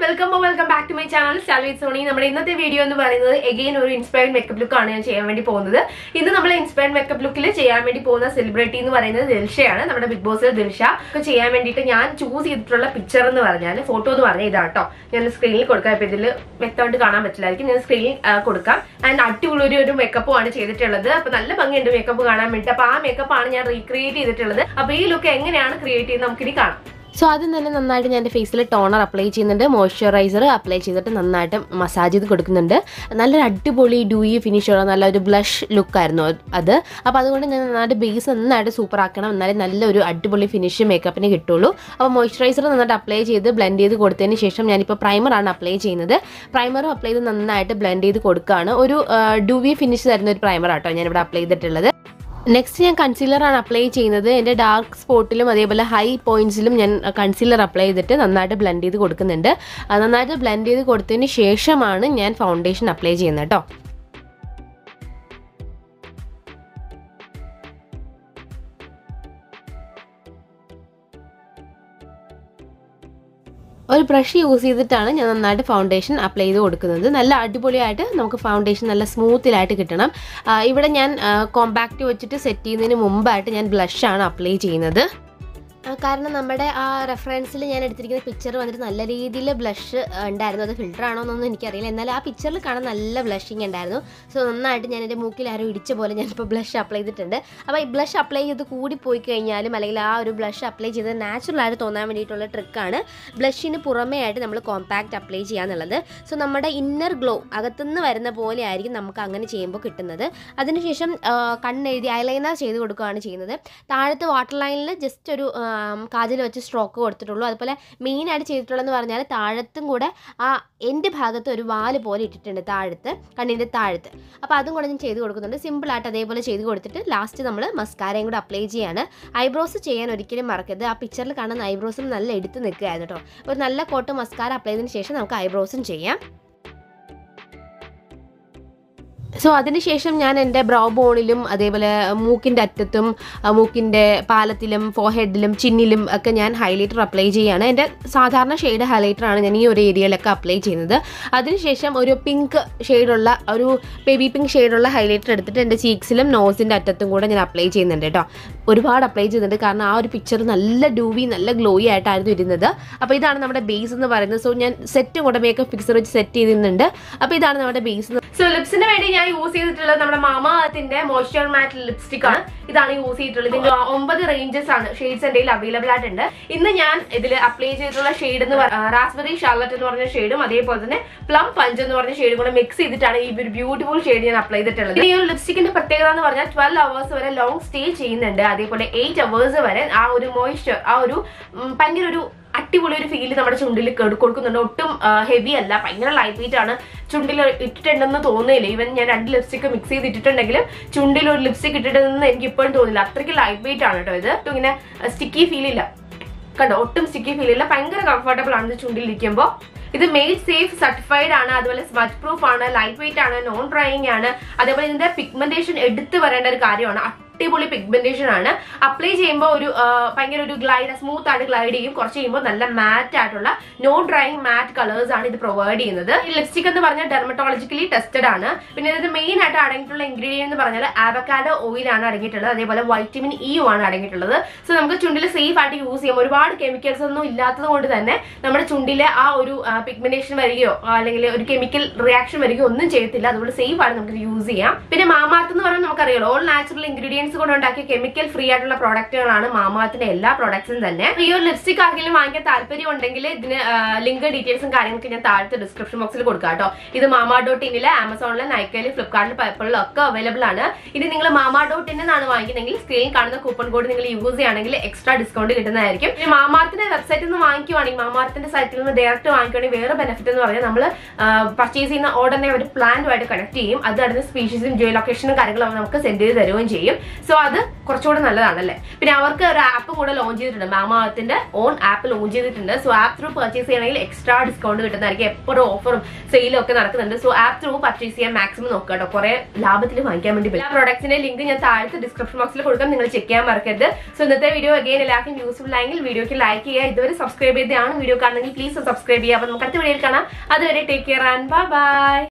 Welcome welcome back to my channel Salvi Soni നമ്മുടെ ഇന്നത്തെ video എന്ന് പറയുന്നത് എഗെയിൻ ഒരു ഇൻസ്പയർഡ് മേക്കപ്പ് ലുക്ക് ആണ് ഞാൻ ചെയ്യാൻ വേണ്ടി പോകുന്നത് ഇന്ന് നമ്മൾ ഇൻസ്പയർഡ് മേക്കപ്പ് ലുക്കിൽ ചെയ്യാൻ വേണ്ടി പോകുന്ന സെലിബ്രിറ്റി എന്ന് പറയുന്നത് ദിൽഷയാണ് നമ്മുടെ ബിഗ് ബോസിലെ ദിൽഷ ഒക്കെ ചെയ്യാൻ വേണ്ടിയിട്ട് ഞാൻ ചൂസ് ചെയ്തിട്ടുള്ള പിക്ചർ എന്ന് പറഞ്ഞാൽ ഫോട്ടോ എന്ന് പറഞ്ഞാൽ ഇതാട്ടോ ഞാൻ സ്ക്രീനിൽ കൊടുക്കാം ഇപ്പൊ ഇതിൽ വ്യക്തമായിട്ട് കാണാൻ പറ്റില്ലായിരിക്കും ഞാൻ സ്ക്രീനിൽ കൊടുക്കാം ആൻഡ് അടിപൊളി ഒരു ഒരു മേക്കപ്പും ആണ് ചെയ്തിട്ടുള്ളത് അപ്പൊ നല്ല ഭംഗിയുണ്ട് മേക്കപ്പ് കാണാൻ വേണ്ടിയിട്ട് അപ്പൊ ആ മേക്കപ്പ് ആണ് ഞാൻ റീക്രിയേറ്റ് ചെയ്തിട്ടുള്ളത് അപ്പൊ ഈ ലുക്ക് എങ്ങനെയാണ് ക്രിയേറ്റ് ചെയ്യുന്നത് നമുക്കിനി കാണാം സോ ആദ്യം തന്നെ നന്നായിട്ട് ഞാൻ എൻ്റെ ഫേസിൽ ടോണർ അപ്ലൈ ചെയ്യുന്നുണ്ട് മോയ്സ്ചറൈസർ അപ്ലൈ ചെയ്തിട്ട് നന്നായിട്ട് മസാജ് ചെയ്ത് കൊടുക്കുന്നുണ്ട് നല്ലൊരു അടിപൊളി ഡൂയി ഫിനിഷുള്ള നല്ലൊരു ബ്ലഷ് ലുക്കായിരുന്നു അത് അപ്പോൾ അതുകൊണ്ട് ഞാൻ നന്നായിട്ട് ബേസ് നന്നായിട്ട് സൂപ്പർ ആക്കണം എന്നാലേ നല്ലൊരു അടിപൊളി ഫിനിഷ് മേക്കപ്പിന് കിട്ടുള്ളൂ അപ്പോൾ മോയ്സ്ചറൈസർ നന്നായിട്ട് അപ്ലൈ ചെയ്ത് ബ്ലെൻഡ് ചെയ്ത് കൊടുത്തതിന് ശേഷം ഞാനിപ്പോൾ പ്രൈമറാണ് അപ്ലൈ ചെയ്യുന്നത് പ്രൈമറും അപ്ലൈ ചെയ്ത് നന്നായിട്ട് ബ്ലെൻഡ് ചെയ്ത് കൊടുക്കുകയാണ് ഒരു ഡൂവി ഫിനിഷ് തരുന്ന ഒരു പ്രൈമർ ആട്ടോ ഞാനിവിടെ അപ്ലൈ ചെയ്തിട്ടുള്ളത് നെക്സ്റ്റ് ഞാൻ കൺസീലറാണ് അപ്ലൈ ചെയ്യുന്നത് എൻ്റെ ഡാർക്ക് സ്പോട്ടിലും അതേപോലെ ഹൈ പോയിന്റ്സിലും ഞാൻ കൺസീലർ അപ്ലൈ ചെയ്തിട്ട് നന്നായിട്ട് ബ്ലെൻഡ് ചെയ്ത് കൊടുക്കുന്നുണ്ട് അത് നന്നായിട്ട് ബ്ലെൻഡ് ചെയ്ത് കൊടുത്തതിന് ശേഷമാണ് ഞാൻ ഫൗണ്ടേഷൻ അപ്ലൈ ചെയ്യുന്നത് കേട്ടോ ഒരു ബ്രഷ് യൂസ് ചെയ്തിട്ടാണ് ഞാൻ നന്നായിട്ട് ഫൗണ്ടേഷൻ അപ്ലൈ ചെയ്ത് കൊടുക്കുന്നത് നല്ല അടിപൊളിയായിട്ട് നമുക്ക് ഫൗണ്ടേഷൻ നല്ല സ്മൂത്തിലായിട്ട് കിട്ടണം ആ, ഇവിടെ ഞാൻ കോമ്പാക്റ്റ് വെച്ചിട്ട് സെറ്റ് ചെയ്യുന്നതിന് മുമ്പായിട്ട് ഞാൻ ബ്ലഷാണ് അപ്ലൈ ചെയ്യുന്നത് ആ, കാരണം നമ്മുടെ ആ റെഫറൻസിൽ ഞാൻ എടുത്തിരിക്കുന്ന പിക്ചർ വന്നിട്ട് നല്ല രീതിയിൽ ബ്ലഷ് ഉണ്ടായിരുന്നു അത് ഫിൽറ്റർ ആണോ എന്നൊന്നും എനിക്കറിയില്ല എന്നാൽ ആ പിക്ചറിൽ കാണാൻ നല്ല ബ്ലഷിങ് ഉണ്ടായിരുന്നു സോ നന്നായിട്ട് ഞാൻ എൻ്റെ മൂക്കിൽ ആരോ ഇടിച്ച പോലെ ഞാനിപ്പോൾ ബ്ലഷ് അപ്ലൈ ചെയ്തിട്ടുണ്ട് അപ്പോൾ ഈ ബ്ലഷ് അപ്ലൈ ചെയ്ത് കൂടി പോയി കഴിഞ്ഞാലും അല്ലെങ്കിൽ ആ ഒരു ബ്ലഷ് അപ്ലൈ ചെയ്ത് നാച്ചുറൽ ആയിട്ട് തോന്നാൻ വേണ്ടിയിട്ടുള്ള ട്രിക്കാണ് ബ്ലഷിന് പുറമേ ആയിട്ട് നമ്മൾ കോമ്പാക്റ്റ് അപ്ലൈ ചെയ്യാന്നുള്ളത് സോ നമ്മുടെ ഇന്നർ ഗ്ലോ അകത്തുനിന്ന് വരുന്ന പോലെ ആയിരിക്കും നമുക്ക് അങ്ങനെ ചെയ്യുമ്പോൾ കിട്ടുന്നത് അതിനുശേഷം ആ, കണ്ണെഴുതി ഐലൈനർ ചെയ്ത് കൊടുക്കുകയാണ് ചെയ്യുന്നത് താഴത്തെ വാട്ടർ ലൈനിൽ ജസ്റ്റ് ഒരു കാജിൽ വെച്ച് സ്ട്രോക്ക് കൊടുത്തിട്ടുള്ളൂ അതുപോലെ മെയിനായിട്ട് ചെയ്തിട്ടുള്ളതെന്ന് പറഞ്ഞാൽ താഴത്തും കൂടെ ആ എൻ്റെ ഭാഗത്ത് ഒരു വാല് പോലെ ഇട്ടിട്ടുണ്ട് താഴത്ത് കണ്ണിൻ്റെ താഴത്ത് അപ്പോൾ അതും കൂടെ ഞാൻ ചെയ്ത് കൊടുക്കുന്നുണ്ട് സിമ്പിളായിട്ട് അതേപോലെ ചെയ്ത് കൊടുത്തിട്ട് ലാസ്റ്റ് നമ്മൾ മസ്കാരയും കൂടെ അപ്ലൈ ചെയ്യാണ് ഐബ്രോസ് ചെയ്യാൻ ഒരിക്കലും മറക്കരുത് ആ പിക്ചറിൽ കാണുന്ന ഐബ്രോസും നല്ല എടുത്ത് നിൽക്കുകയായിരുന്നു കേട്ടോ ഒരു നല്ല കോട്ട് മസ്കാര അപ്ലൈ ചെയ്തതിന് ശേഷം നമുക്ക് ഐബ്രോസും ചെയ്യാം സോ അതിനുശേഷം ഞാൻ എൻ്റെ ബ്രൗ ബോണിലും അതേപോലെ മൂക്കിൻ്റെ അറ്റത്തും ആ, മൂക്കിൻ്റെ പാലത്തിലും ഫോഹെഡിലും ചിന്നിലും ഒക്കെ ഞാൻ ഹൈലൈറ്റർ അപ്ലൈ ചെയ്യുകയാണ് എൻ്റെ സാധാരണ ഷെയ്ഡ് ഹൈലൈറ്ററാണ് ഞാൻ ഈ ഒരു ഏരിയയിലൊക്കെ അപ്ലൈ ചെയ്യുന്നത് അതിനുശേഷം ഒരു പിങ്ക് ഷെയ്ഡുള്ള ഒരു ബേബി പിങ്ക് ഷെയ്ഡുള്ള ഹൈലൈറ്റർ എടുത്തിട്ട് എൻ്റെ ചീക്സിലും നോസിൻ്റെ അറ്റത്തും കൂടെ ഞാൻ അപ്ലൈ ചെയ്യുന്നുണ്ട് കേട്ടോ ഒരുപാട് അപ്ലൈ ചെയ്യുന്നുണ്ട് കാരണം ആ ഒരു പിക്ചർ നല്ല ഡൂവി നല്ല ഗ്ലോയി ആയിട്ടായിരുന്നു ഇരുന്നത് അപ്പോൾ ഇതാണ് നമ്മുടെ ബേസ് എന്ന് പറയുന്നത് സോ ഞാൻ സെറ്റും കൂടെ മേക്കപ്പ് ഫിക്സർ വെച്ച് സെറ്റ് ചെയ്തിരുന്നുണ്ട് അപ്പോൾ ഇതാണ് നമ്മുടെ ബേസ് സോ ലിപ്സിന് വേണ്ടി ഞാൻ യൂസ് ചെയ്തിട്ടുള്ളത് നമ്മുടെ മാമാത്തിന്റെ മോയ്സ്ചർ മാറ്റ് ലിപ്സ്റ്റിക് ആണ് ഇതാണ് യൂസ് ചെയ്തിട്ടുള്ളത് ഇതിന്റെ ഒമ്പത് റേഞ്ചസ് ആണ് ഷെയ്ഡ്സ് എൻ്റെ അവൈലബിൾ ആയിട്ടുണ്ട് ഇന്ന് ഞാൻ ഇതിൽ അപ്ലൈ ചെയ്തിട്ടുള്ള ഷെയ്ഡ് എന്ന് റാസ്ബെറി ഷാർലറ്റ് എന്ന് പറഞ്ഞ ഷെയ്ഡും അതേപോലെ തന്നെ പ്ലം പഞ്ച് എന്ന് പറഞ്ഞ ഷെയ്ഡും കൂടെ മിക്സ് ചെയ്തിട്ടാണ് ഈ ഒരു ബ്യൂട്ടിഫുൾ ഷെയ്ഡ് ഞാൻ അപ്ലൈ ചെയ്തിട്ടുള്ളത് ഈ ഒരു ലിപ്സ്റ്റിക്കിന്റെ പ്രത്യേകത എന്ന് പറഞ്ഞാൽ ട്വൽവ് അവേഴ്സ് വരെ ലോങ് സ്റ്റേ ചെയ്യുന്നുണ്ട് അതേപോലെ എയ്റ്റ് അവേഴ്സ് വരെ ആ ഒരു മോയ്സ്ചർ ആ ഒരു ഉം, ഭയങ്കര ഒരു അടിപൊളി ഒരു ഫീല് നമ്മുടെ ചുണ്ടിൽ കൊടു- കൊടുക്കുന്നുണ്ട് ഒട്ടും ഹെവി അല്ല ഭയങ്കര ലൈറ്റ് വെയിറ്റ് ആണ് ചുണ്ടിൽ ഇട്ടിട്ടുണ്ടെന്ന് തോന്നുന്നില്ല ഈവൻ ഞാൻ രണ്ട് ലിപ്സ്റ്റിക് മിക്സ് ചെയ്ത് ഇട്ടിട്ടുണ്ടെങ്കിലും ചുണ്ടിൽ ഒരു ലിപ്സ്റ്റിക് ഇട്ടിട്ടുണ്ടെന്ന് എനിക്ക് ഇപ്പോഴും തോന്നില്ല അത്രയ്ക്ക് ലൈറ്റ് വെയിറ്റ് ആണ് കേട്ടോ ഇത് ഒട്ടും ഇങ്ങനെ സ്റ്റിക്കി ഫീൽ ഇല്ല കണ്ടോ ഒട്ടും സ്റ്റിക്കി ഫീൽ ഇല്ല ഭയങ്കര കംഫർട്ടബിൾ ആണ് ഇത് ചുണ്ടിൽ ഇരിക്കുമ്പോൾ ഇത് മെയ്ഡ് സേഫ് സർട്ടിഫൈഡ് ആണ് അതുപോലെ സ്മച്ച് പ്രൂഫ് ആണ് ലൈറ്റ് വെയിറ്റ് ആണ് നോൺ ഡ്രൈയിങ് ആണ് അതേപോലെ ഇതിന്റെ പിഗ്മെന്റേഷൻ എടുത്തു വരേണ്ട ഒരു കാര്യമാണ് അടിപൊളി പിഗ്മെന്റേഷൻ ആണ് അപ്ലൈ ചെയ്യുമ്പോൾ ഒരു ആ, ഭയങ്കര ഒരു ഗ്ലൈഡ് സ്മൂത്ത് ആയിട്ട് ഗ്ലൈഡ് ചെയ്യും കുറച്ച് ചെയ്യുമ്പോൾ നല്ല മാറ്റ് ആയിട്ടുള്ള നോൺ ഡ്രൈയിങ് മാറ്റ് കളേഴ്സ് ആണ് ഇത് പ്രൊവൈഡ് ചെയ്യുന്നത് ഈ ലിപ്സ്റ്റിക് എന്ന് പറഞ്ഞാൽ ഡെർമറ്റോളജിക്കലി ടെസ്റ്റഡ് ആണ് പിന്നെ ഇതിന് മെയിൻ ആയിട്ട് അടങ്ങിയിട്ടുള്ള ഇൻഗ്രീഡിയൻ എന്ന് പറഞ്ഞാൽ ആവക്കാഡോ ഓയിൽ ആണ് അടങ്ങിയിട്ടുള്ളത് അതേപോലെ വൈറ്റമിൻ ഇ ആണ് അടങ്ങിയിട്ടുള്ളത് സോ നമുക്ക് ചുണ്ടിൽ സേഫ് ആയിട്ട് യൂസ് ചെയ്യാം ഒരുപാട് കെമിക്കൽസ് ഒന്നും ഇല്ലാത്തത് കൊണ്ട് തന്നെ നമ്മുടെ ചുണ്ടിലെ ആ ഒരു പിഗ്മെന്റേഷൻ വരികയോ ആ, അല്ലെങ്കിൽ ഒരു കെമിക്കൽ റിയാക്ഷൻ വരികയോ ഒന്നും ചെയ്യത്തില്ല അതുകൊണ്ട് സേഫ് ആണ് നമുക്ക് യൂസ് ചെയ്യാം പിന്നെ മാമാർത്ത് എന്ന് പറയുമ്പോൾ നമുക്കറിയാലോ ഓൾ നാച്ചുറൽ ഇൻഗ്രീഡിയൻസ് കൊണ്ട് ഉണ്ടാക്കിയ കെമിക്കൽ ഫ്രീ ആയിട്ടുള്ള പ്രോഡക്റ്റുകളാണ് മാമാർത്തിന്റെ എല്ലാ പ്രോഡക്ട്സും തന്നെ ഈ ഒരു ലിപ്സ്റ്റിക് ആർക്കെങ്കിലും വാങ്ങിക്കാൻ താല്പര്യം ഉണ്ടെങ്കിൽ ഇതിന് ലിങ്ക് ഡീറ്റെയിൽസും കാര്യങ്ങളൊക്കെ ഞാൻ താഴത്തെ ഡിസ്ക്രിപ്ഷൻ ബോക്സിൽ കൊടുക്കാം കേട്ടോ ഇത് മാമാ ഡോട്ട് ഇന്നില് ആമസോണിലെ നൈക്കയില് ഫ്ലിപ്കാർട്ടിൽ പേപ്പറിലും ഒക്കെ അവൈലബിൾ ആണ് ഇനി നിങ്ങൾ മാമാ ഡോട്ട് ഇന്നാണ് വാങ്ങിക്കുന്നതെങ്കിൽ സ്ക്രീൻ കാണുന്ന കൂപ്പൺ കോഡ് നിങ്ങൾ യൂസ് ചെയ്യുകയാണെങ്കിൽ എക്സ്ട്രാ ഡിസ്കൗണ്ട് കിട്ടുന്നതായിരിക്കും ഇനി മാമാർത്തിന്റെ വെബ്സൈറ്റിൽ നിന്ന് വാങ്ങിക്കുവാണെങ്കിൽ മാമാർത്തിന്റെ സൈറ്റിൽ നിന്ന് ഡയറക്റ്റ് വാങ്ങിക്കുവാണെങ്കിൽ വേറെ ബെനിഫിറ്റ് എന്ന് പറഞ്ഞാൽ നമ്മൾ പർച്ചേസ് ചെയ്യുന്ന ഓർഡറിനെ ഒരു പ്ലാനുമായിട്ട് കണക്ട് ചെയ്യും അത് അടുത്ത സ്പീഷീസും ജിയോ ലൊക്കേഷനും കാര്യങ്ങളും അവർ നമുക്ക് സെൻഡ് ചെയ്ത് തരുകയും ചെയ്യും സോ അത് കുറച്ചുകൂടെ നല്ലതാണല്ലേ പിന്നെ അവർക്ക് ഒരു ആപ്പ് കൂടെ ലോഞ്ച് ചെയ്തിട്ടുണ്ട് മാമാത്തിന്റെ ഓൺ ആപ്പ് ലോഞ്ച് ചെയ്തിട്ടുണ്ട് സോ ആപ്പ് ത്രൂ പർച്ചേസ് ചെയ്യണമെങ്കിൽ എക്സ്ട്രാ ഡിസ്കൗണ്ട് കിട്ടുന്നതായിരിക്കും എപ്പോഴും ഓഫറും സെയിലും ഒക്കെ നടക്കുന്നുണ്ട് സോ ആപ്പ് ത്രൂ പർച്ചേസ് ചെയ്യാൻ മാക്സിമം നോക്കുക കേട്ടോ കുറെ ലാഭത്തിൽ വാങ്ങിക്കാൻ വേണ്ടി പറ്റും. എല്ലാ പ്രോഡക്റ്റിന്റെ ലിങ്ക് ഞാൻ താഴത്തെ ഡിസ്ക്രിപ്ഷൻ ബോക്സിൽ കൊടുക്കാം നിങ്ങൾ ചെക്ക് ചെയ്യാൻ മറക്കരുത് സോ ഇന്നത്തെ വീഡിയോ അഗൈൻ എല്ലാവർക്കും യൂസ്ഫുൾ ആയെങ്കിൽ വീഡിയോക്ക് ലൈക്ക് ചെയ്യുക ഇതുവരെ സബ്സ്ക്രൈബ് ചെയ്താണ് വീഡിയോ കാണണമെങ്കിൽ പ്ലീസ് സബ്സ്ക്രൈബ് ചെയ്യുക അപ്പൊ നമുക്ക് അടുത്ത വീഡിയോയിൽ കാണാം അതുവരെ take care and bye by